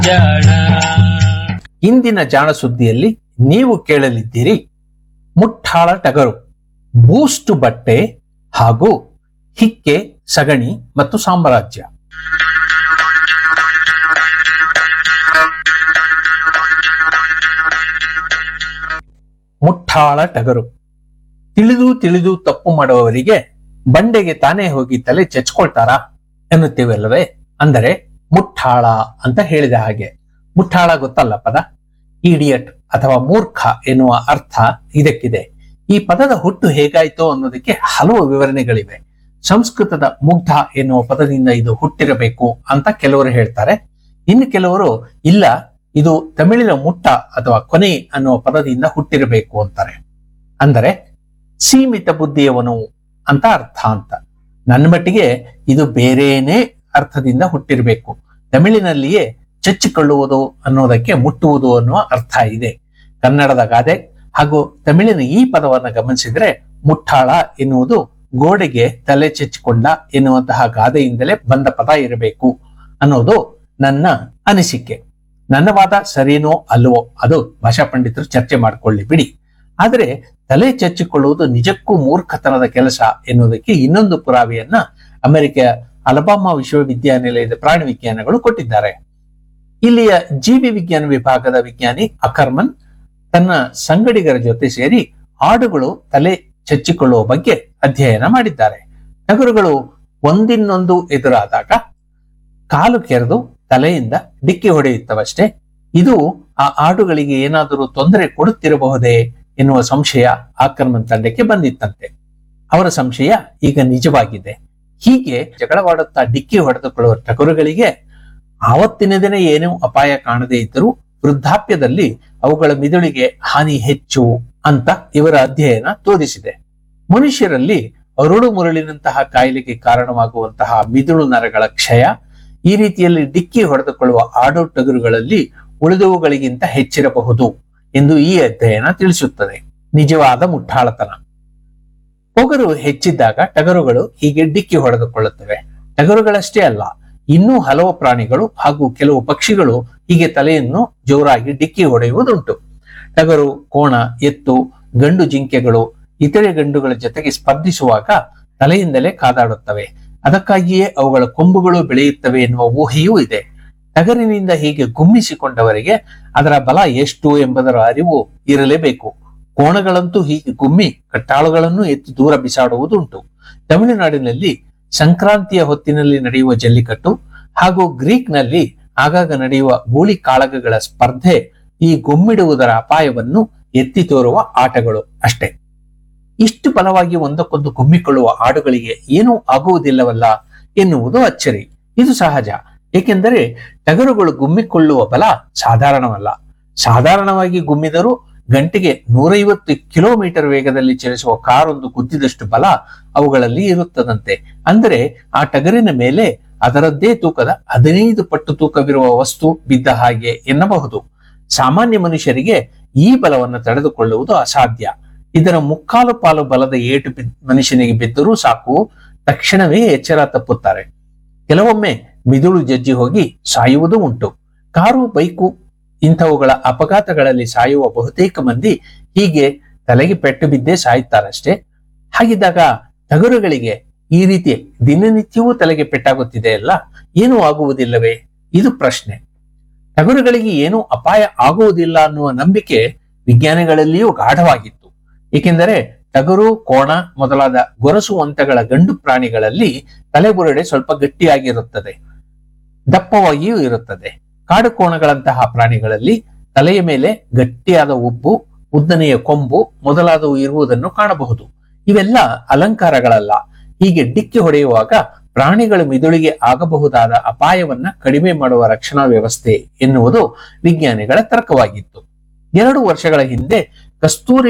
ಜಾಣ ಇಂದಿನ ಜಾಣ ಸುದ್ದಿಯಲ್ಲಿ ನೀವು ಕೇಳಲಿದ್ದೀರಿ ಮುಟ್ಟಾಳ ಟಗರು ಬೂಸ್ಟ್ ಬಟ್ಟೆ ಹಾಗೂ ಹಿಕ್ಕೆ ಸಗಣಿ ಮತ್ತು ಸಾಮ್ರಾಜ್ಯ ಮುಟ್ಟಾಳ ಟಗರು ತಿಳಿದು ತಿಳಿದು ತಪ್ಪು ಮಾಡುವವರಿಗೆ ಬಂಡೆಗೆ ತಾನೇ ಹೋಗಿ ತಲೆ ಚೆಚ್ಕೊಳ್ತಾರಾ ಎನ್ನುತ್ತೇವಲ್ಲವೇ ಅಂದರೆ ಮುಟ್ಟಾಳ ಅಂತ ಹೇಳಿದ ಹಾಗೆ ಮುಟ್ಟಾಳ ಗೊತ್ತಲ್ಲ ಪದ ಇಡಿಯಟ್ ಅಥವಾ ಮೂರ್ಖ ಎನ್ನುವ ಅರ್ಥ ಇದಕ್ಕಿದೆ ಈ ಪದದ ಹುಟ್ಟು ಹೇಗಾಯ್ತು ಅನ್ನೋದಕ್ಕೆ ಹಲವು ವಿವರಣೆಗಳಿವೆ ಸಂಸ್ಕೃತದ ಮುಗ್ಧ ಎನ್ನುವ ಪದದಿಂದ ಇದು ಹುಟ್ಟಿರಬೇಕು ಅಂತ ಕೆಲವರು ಹೇಳ್ತಾರೆ ಇನ್ನು ಕೆಲವರು ಇಲ್ಲ ಇದು ತಮಿಳಿನ ಮುಟ್ಟ ಅಥವಾ ಕೊನೆ ಅನ್ನುವ ಪದದಿಂದ ಹುಟ್ಟಿರಬೇಕು ಅಂತಾರೆ ಅಂದರೆ ಸೀಮಿತ ಬುದ್ಧಿಯವನು ಅಂತ ಅರ್ಥ ಅಂತ ನನ್ನ ಮಟ್ಟಿಗೆ ಇದು ಬೇರೇನೇ ಅರ್ಥದಿಂದ ಹುಟ್ಟಿರಬೇಕು ತಮಿಳಿನಲ್ಲಿಯೇ ಚಚ್ಚಿಕೊಳ್ಳುವುದು ಅನ್ನೋದಕ್ಕೆ ಮುಟ್ಟುವುದು ಅನ್ನುವ ಅರ್ಥ ಇದೆ ಕನ್ನಡದ ಗಾದೆ ಹಾಗೂ ತಮಿಳಿನ ಈ ಪದವನ್ನು ಗಮನಿಸಿದ್ರೆ ಮುಟ್ಟಾಳ ಎನ್ನುವುದು ಗೋಡೆಗೆ ತಲೆ ಚೆಚ್ಚಿಕೊಂಡ ಎನ್ನುವಂತಹ ಗಾದೆಯಿಂದಲೇ ಬಂದ ಪದ ಇರಬೇಕು ಅನ್ನೋದು ನನ್ನ ಅನಿಸಿಕೆ ನನ್ನ ವಾದ ಸರಿನೋ ಅಲ್ವೋ ಅದು ಭಾಷಾ ಪಂಡಿತರು ಚರ್ಚೆ ಮಾಡಿಕೊಳ್ಳಿ ಬಿಡಿ ಆದರೆ ತಲೆ ಚಚ್ಚಿಕೊಳ್ಳುವುದು ನಿಜಕ್ಕೂ ಮೂರ್ಖತನದ ಕೆಲಸ ಎನ್ನುವುದಕ್ಕೆ ಇನ್ನೊಂದು ಪುರಾವೆಯನ್ನ ಅಮೆರಿಕ ಅಲಬಾಮಾ ವಿಶ್ವವಿದ್ಯಾನಿಲಯದ ಪ್ರಾಣಿ ವಿಜ್ಞಾನಗಳು ಕೊಟ್ಟಿದ್ದಾರೆ ಇಲ್ಲಿಯ ಜೀವಿ ವಿಜ್ಞಾನ ವಿಭಾಗದ ವಿಜ್ಞಾನಿ ಅಕರ್ಮನ್ ತನ್ನ ಸಂಗಡಿಗರ ಜೊತೆ ಸೇರಿ ಆಡುಗಳು ತಲೆ ಚಚ್ಚಿಕೊಳ್ಳುವ ಬಗ್ಗೆ ಅಧ್ಯಯನ ಮಾಡಿದ್ದಾರೆ ಟಗರುಗಳು ಒಂದಿನ್ನೊಂದು ಎದುರಾದಾಗ ಕಾಲು ಕೆರೆದು ತಲೆಯಿಂದ ಡಿಕ್ಕಿ ಹೊಡೆಯುತ್ತವಷ್ಟೇ ಇದು ಆ ಆಡುಗಳಿಗೆ ಏನಾದರೂ ತೊಂದರೆ ಕೊಡುತ್ತಿರಬಹುದೇ ಎನ್ನುವ ಸಂಶಯ ಆಕ್ರಮಣ ತಂಡಕ್ಕೆ ಬಂದಿತ್ತಂತೆ ಅವರ ಸಂಶಯ ಈಗ ನಿಜವಾಗಿದೆ ಹೀಗೆ ಜಗಳವಾಡುತ್ತಾ ಡಿಕ್ಕಿ ಹೊಡೆದುಕೊಳ್ಳುವ ಟಗರುಗಳಿಗೆ ಆವತ್ತಿನ ದಿನ ಏನೂ ಅಪಾಯ ಕಾಣದೇ ಇದ್ದರೂ ವೃದ್ಧಾಪ್ಯದಲ್ಲಿ ಅವುಗಳ ಮಿದುಳಿಗೆ ಹಾನಿ ಹೆಚ್ಚು ಅಂತ ಇವರ ಅಧ್ಯಯನ ತೋರಿಸಿದೆ ಮನುಷ್ಯರಲ್ಲಿ ಅರುಳು ಮುರುಳಿನಂತಹ ಕಾಯಿಲೆಗೆ ಕಾರಣವಾಗುವಂತಹ ಮಿದುಳು ನರಗಳ ಕ್ಷಯ ಈ ರೀತಿಯಲ್ಲಿ ಡಿಕ್ಕಿ ಹೊಡೆದುಕೊಳ್ಳುವ ಆಡು ಟಗರುಗಳಲ್ಲಿ ಉಳಿದವುಗಳಿಗಿಂತ ಹೆಚ್ಚಿರಬಹುದು ಎಂದು ಈ ಅಧ್ಯಯನ ತಿಳಿಸುತ್ತದೆ ನಿಜವಾದ ಮುಟ್ಟಾಳತನ ಪೊಗರು ಹೆಚ್ಚಿದ್ದಾಗ ಟಗರುಗಳು ಹೀಗೆ ಡಿಕ್ಕಿ ಹೊಡೆದುಕೊಳ್ಳುತ್ತವೆ ಟಗರುಗಳಷ್ಟೇ ಅಲ್ಲ ಇನ್ನೂ ಹಲವು ಪ್ರಾಣಿಗಳು ಹಾಗೂ ಕೆಲವು ಪಕ್ಷಿಗಳು ಹೀಗೆ ತಲೆಯನ್ನು ಜೋರಾಗಿ ಡಿಕ್ಕಿ ಹೊಡೆಯುವುದುಂಟು ಟಗರು ಕೋಣ ಎತ್ತು ಗಂಡು ಜಿಂಕೆಗಳು ಇತರೆ ಗಂಡುಗಳ ಜೊತೆಗೆ ಸ್ಪರ್ಧಿಸುವಾಗ ತಲೆಯಿಂದಲೇ ಕಾದಾಡುತ್ತವೆ ಅದಕ್ಕಾಗಿಯೇ ಅವುಗಳ ಕೊಂಬುಗಳು ಬೆಳೆಯುತ್ತವೆ ಎನ್ನುವ ಊಹೆಯೂ ಇದೆ ಟಗರಿನಿಂದ ಹೀಗೆ ಗುಮ್ಮಿಸಿಕೊಂಡವರಿಗೆ ಅದರ ಬಲ ಎಷ್ಟು ಎಂಬುದರ ಅರಿವು ಇರಲೇಬೇಕು ಕೋಣಗಳಂತೂ ಹೀಗೆ ಗುಮ್ಮಿ ಕಟ್ಟಾಳುಗಳನ್ನು ಎತ್ತಿ ದೂರ ಬಿಸಾಡುವುದುಂಟು ತಮಿಳುನಾಡಿನಲ್ಲಿ ಸಂಕ್ರಾಂತಿಯ ಹೊತ್ತಿನಲ್ಲಿ ನಡೆಯುವ ಜಲ್ಲಿಕಟ್ಟು ಹಾಗೂ ಗ್ರೀಕ್ನಲ್ಲಿ ಆಗಾಗ ನಡೆಯುವ ಗೂಳಿ ಕಾಳಗಗಳ ಸ್ಪರ್ಧೆ ಈ ಗುಮ್ಮಿಡುವುದರ ಅಪಾಯವನ್ನು ಎತ್ತಿ ತೋರುವ ಆಟಗಳು ಅಷ್ಟೇ ಇಷ್ಟು ಬಲವಾಗಿ ಒಂದಕ್ಕೊಂದು ಗುಮ್ಮಿಕೊಳ್ಳುವ ಆಡುಗಳಿಗೆ ಏನೂ ಆಗುವುದಿಲ್ಲವಲ್ಲ ಎನ್ನುವುದು ಅಚ್ಚರಿ ಇದು ಸಹಜ ಏಕೆಂದರೆ ಟಗರುಗಳು ಗುಮ್ಮಿಕೊಳ್ಳುವ ಬಲ ಸಾಧಾರಣವಲ್ಲ ಸಾಧಾರಣವಾಗಿ ಗುಮ್ಮಿದರೂ ಗಂಟೆಗೆ ನೂರೈವತ್ತು ಕಿಲೋಮೀಟರ್ ವೇಗದಲ್ಲಿ ಚಲಿಸುವ ಕಾರೊಂದು ಗುದ್ದಿದಷ್ಟು ಬಲ ಅವುಗಳಲ್ಲಿ ಇರುತ್ತದಂತೆ ಅಂದರೆ ಆ ಟಗರಿನ ಮೇಲೆ ಅದರದ್ದೇ ತೂಕದ ಹದಿನೈದು ಪಟ್ಟು ತೂಕವಿರುವ ವಸ್ತು ಬಿದ್ದ ಹಾಗೆ ಎನ್ನಬಹುದು ಸಾಮಾನ್ಯ ಮನುಷ್ಯರಿಗೆ ಈ ಬಲವನ್ನು ತಡೆದುಕೊಳ್ಳುವುದು ಅಸಾಧ್ಯ ಇದರ ಮುಕ್ಕಾಲು ಪಾಲು ಬಲದ ಏಟು ಬಿದ್- ಮನುಷ್ಯನಿಗೆ ಬಿದ್ದರೂ ಸಾಕು ತಕ್ಷಣವೇ ಎಚ್ಚರ ತಪ್ಪುತ್ತಾರೆ ಕೆಲವೊಮ್ಮೆ ಮಿದುಳು ಜಜ್ಜಿ ಹೋಗಿ ಸಾಯುವುದೂ ಉಂಟು ಕಾರು ಬೈಕು ಇಂಥವುಗಳ ಅಪಘಾತಗಳಲ್ಲಿ ಸಾಯುವ ಬಹುತೇಕ ಮಂದಿ ಹೀಗೆ ತಲೆಗೆ ಪೆಟ್ಟು ಬಿದ್ದೇ ಸಾಯುತ್ತಾರಷ್ಟೇ ಹಾಗಿದ್ದಾಗ ಟಗರುಗಳಿಗೆ ಈ ರೀತಿ ದಿನನಿತ್ಯವೂ ತಲೆಗೆ ಪೆಟ್ಟಾಗುತ್ತಿದೆ ಅಲ್ಲ ಏನೂ ಆಗುವುದಿಲ್ಲವೇ ಇದು ಪ್ರಶ್ನೆ ಟಗರುಗಳಿಗೆ ಏನೂ ಅಪಾಯ ಆಗುವುದಿಲ್ಲ ಅನ್ನುವ ನಂಬಿಕೆ ವಿಜ್ಞಾನಿಗಳಲ್ಲಿಯೂ ಗಾಢವಾಗಿತ್ತು ಏಕೆಂದರೆ ಟಗರು ಕೋಣ ಮೊದಲಾದ ಗೊರಸು ಅಂತೆಗಳ ಗಂಡು ಪ್ರಾಣಿಗಳಲ್ಲಿ ತಲೆಬುರುಡೆ ಸ್ವಲ್ಪ ಗಟ್ಟಿಯಾಗಿರುತ್ತದೆ ದಪ್ಪವಾಗಿಯೂ ಇರುತ್ತದೆ ಕಾಡು ಕೋಣಗಳಂತಹ ಪ್ರಾಣಿಗಳಲ್ಲಿ ತಲೆಯ ಮೇಲೆ ಗಟ್ಟಿಯಾದ ಉಬ್ಬು ಉದ್ದನೆಯ ಕೊಂಬು ಮೊದಲಾದವು ಇರುವುದನ್ನು ಕಾಣಬಹುದು ಇವೆಲ್ಲ ಅಲಂಕಾರಗಳಲ್ಲ ಹೀಗೆ ಡಿಕ್ಕಿ ಹೊಡೆಯುವಾಗ ಪ್ರಾಣಿಗಳ ಮಿದುಳಿಗೆ ಆಗಬಹುದಾದ ಅಪಾಯವನ್ನ ಕಡಿಮೆ ಮಾಡುವ ರಕ್ಷಣಾ ವ್ಯವಸ್ಥೆ ಎನ್ನುವುದು ವಿಜ್ಞಾನಿಗಳ ತರ್ಕವಾಗಿತ್ತು ಎರಡು ವರ್ಷಗಳ ಹಿಂದೆ ಕಸ್ತೂರಿ